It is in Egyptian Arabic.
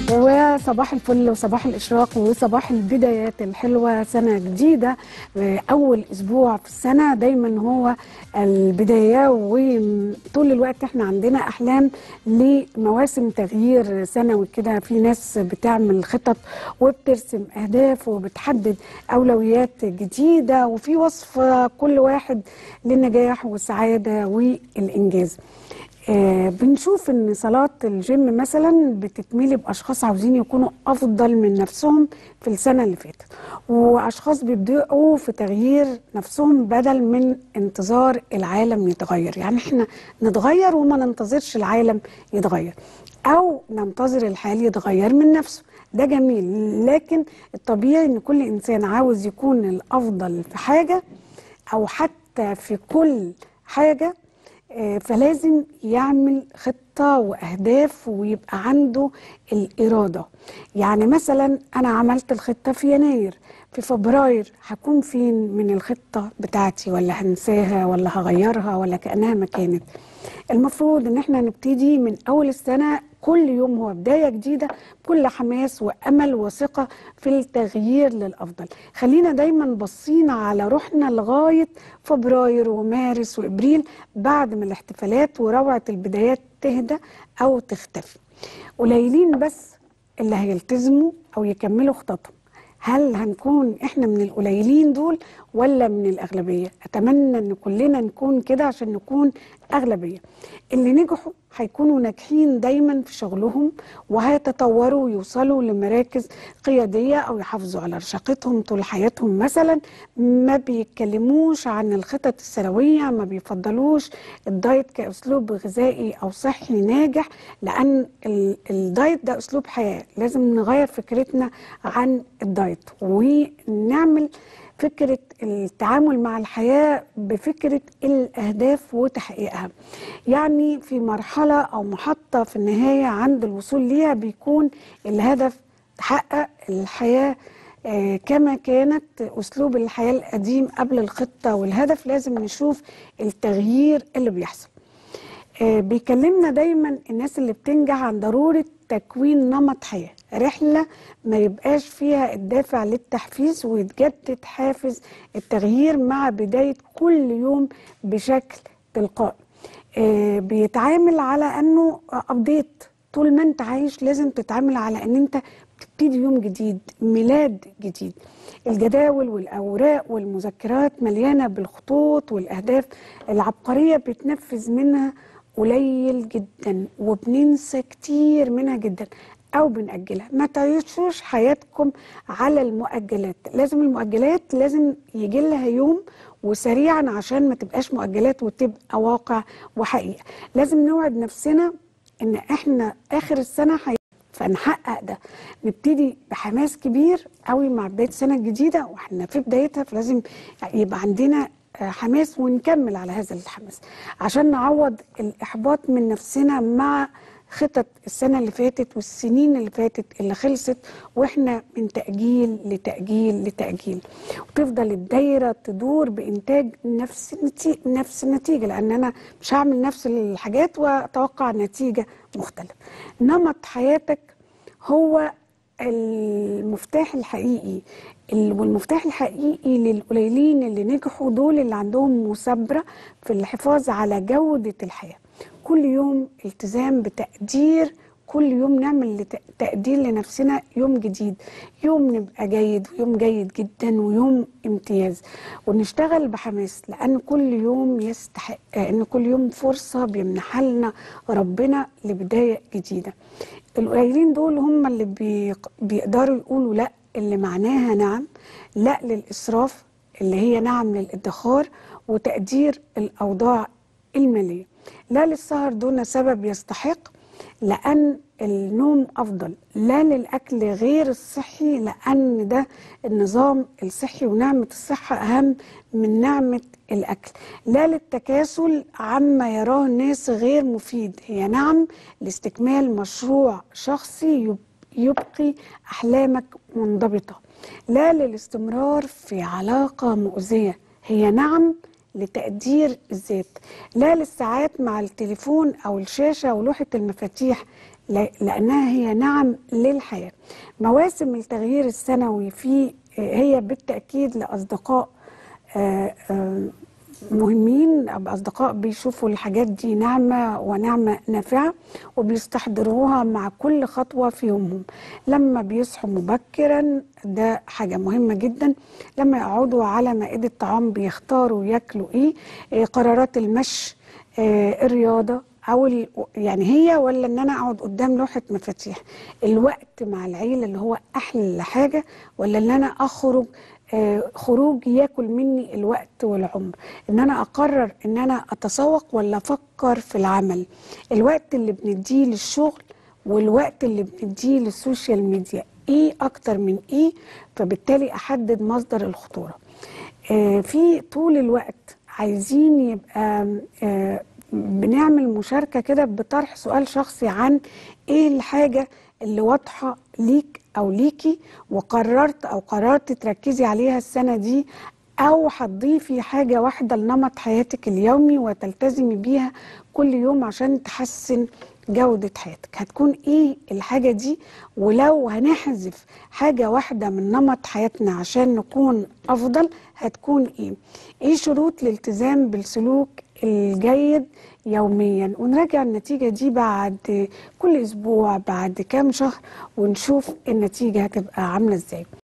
وصباح الفل وصباح الإشراق وصباح البدايات الحلوة سنة جديدة أول أسبوع في السنة دايما هو البداية وطول الوقت احنا عندنا أحلام لمواسم تغيير سنوي كده في ناس بتعمل خطط وبترسم أهداف وبتحدد أولويات جديدة وفي وصف كل واحد للنجاح والسعادة والإنجاز آه بنشوف ان صلاه الجيم مثلا بتتملي باشخاص عاوزين يكونوا افضل من نفسهم في السنه اللي فاتت واشخاص بيبداوا في تغيير نفسهم بدل من انتظار العالم يتغير يعني احنا نتغير وما ننتظرش العالم يتغير او ننتظر الحال يتغير من نفسه ده جميل لكن الطبيعي ان كل انسان عاوز يكون الافضل في حاجه او حتى في كل حاجه فلازم يعمل خطة وأهداف ويبقى عنده الإرادة يعني مثلا أنا عملت الخطة في يناير في فبراير هكون فين من الخطة بتاعتي ولا هنساها ولا هغيرها ولا كأنها ما كانت المفروض ان احنا نبتدي من اول السنة كل يوم هو بداية جديدة بكل حماس وأمل وثقة في التغيير للأفضل خلينا دايما بصين على روحنا لغاية فبراير ومارس وإبريل بعد ما الاحتفالات وروعة البدايات تهدى أو تختفي قليلين بس اللي هيلتزموا أو يكملوا خططهم هل هنكون احنا من القليلين دول ولا من الأغلبية أتمنى أن كلنا نكون كده عشان نكون أغلبية اللي نجحوا هيكونوا ناجحين دايما في شغلهم وهيتطوروا ويوصلوا لمراكز قيادية أو يحافظوا على رشاقتهم طول حياتهم مثلا ما بيتكلموش عن الخطط السنوية ما بيفضلوش الدايت كأسلوب غذائي أو صحي ناجح لأن الدايت ده أسلوب حياة لازم نغير فكرتنا عن الدايت ونعمل فكرة التعامل مع الحياة بفكرة الأهداف وتحقيقها يعني في مرحلة أو محطة في النهاية عند الوصول ليها بيكون الهدف تحقق الحياة آه كما كانت أسلوب الحياة القديم قبل الخطة والهدف لازم نشوف التغيير اللي بيحصل آه بيكلمنا دايما الناس اللي بتنجح عن ضرورة تكوين نمط حياة رحلة ما يبقاش فيها الدافع للتحفيز ويتجدد حافز التغيير مع بداية كل يوم بشكل تلقائي آه بيتعامل على أنه أبديت طول ما أنت عايش لازم تتعامل على أن أنت بتبتدي يوم جديد ميلاد جديد الجداول والأوراق والمذكرات مليانة بالخطوط والأهداف العبقرية بتنفذ منها قليل جدا وبننسى كتير منها جدا او بنأجلها ما تعيشوش حياتكم على المؤجلات لازم المؤجلات لازم يجي لها يوم وسريعا عشان ما تبقاش مؤجلات وتبقى واقع وحقيقة لازم نوعد نفسنا ان احنا اخر السنة حي... فنحقق ده نبتدي بحماس كبير قوي مع بداية السنة الجديدة واحنا في بدايتها فلازم يبقى عندنا حماس ونكمل على هذا الحماس عشان نعوض الإحباط من نفسنا مع خطط السنة اللي فاتت والسنين اللي فاتت اللي خلصت واحنا من تأجيل لتأجيل لتأجيل وتفضل الدايرة تدور بإنتاج نفس النتيجة نفس النتيجة لأن أنا مش هعمل نفس الحاجات وأتوقع نتيجة مختلفة نمط حياتك هو المفتاح الحقيقي والمفتاح الحقيقي للقليلين اللي نجحوا دول اللي عندهم مثابرة في الحفاظ على جودة الحياة كل يوم التزام بتقدير كل يوم نعمل تقدير لنفسنا يوم جديد يوم نبقى جيد ويوم جيد جدا ويوم امتياز ونشتغل بحماس لأن كل يوم يستحق أن كل يوم فرصة بيمنحها لنا ربنا لبداية جديدة القليلين دول هم اللي بيقدروا يقولوا لا اللي معناها نعم لا للإسراف اللي هي نعم للادخار وتقدير الأوضاع المالية لا للسهر دون سبب يستحق لأن النوم أفضل لا للأكل غير الصحي لأن ده النظام الصحي ونعمة الصحة أهم من نعمة الأكل لا للتكاسل عما يراه الناس غير مفيد هي نعم لاستكمال مشروع شخصي يبقي أحلامك منضبطة لا للاستمرار في علاقة مؤذية هي نعم لتقدير الذات لا للساعات مع التليفون أو الشاشة ولوحة المفاتيح ل- لانها هي نعم للحياه مواسم التغيير السنوي في هي بالتاكيد لاصدقاء آه، آه، مهمين أو أصدقاء بيشوفوا الحاجات دي نعمة ونعمة نافعة وبيستحضروها مع كل خطوة في يومهم لما بيصحوا مبكرا ده حاجة مهمة جدا لما يقعدوا على مائدة طعام بيختاروا ياكلوا إيه إيه قرارات المشي آه، الرياضة أو ال- يعني هي ولا إن أنا أقعد قدام لوحة مفاتيح الوقت مع العيلة اللي هو أحلى حاجة ولا إن أنا أخرج آه، خروج ياكل مني الوقت والعمر ان انا اقرر ان انا اتسوق ولا افكر في العمل الوقت اللي بنديه للشغل والوقت اللي بنديه للسوشيال ميديا ايه اكتر من ايه فبالتالي احدد مصدر الخطوره آه، في طول الوقت عايزين يبقى آه، بنعمل مشاركة كده بطرح سؤال شخصي عن ايه الحاجة اللي واضحة ليك او ليكي وقررت او قررت تركزي عليها السنة دي او هتضيفي حاجة واحدة لنمط حياتك اليومي وتلتزمي بيها كل يوم عشان تحسن جودة حياتك هتكون ايه الحاجة دي ولو هنحذف حاجة واحدة من نمط حياتنا عشان نكون افضل هتكون ايه ايه شروط الالتزام بالسلوك الجيد يوميا ونراجع النتيجة دي بعد كل اسبوع بعد كام شهر ونشوف النتيجة هتبقى عاملة ازاي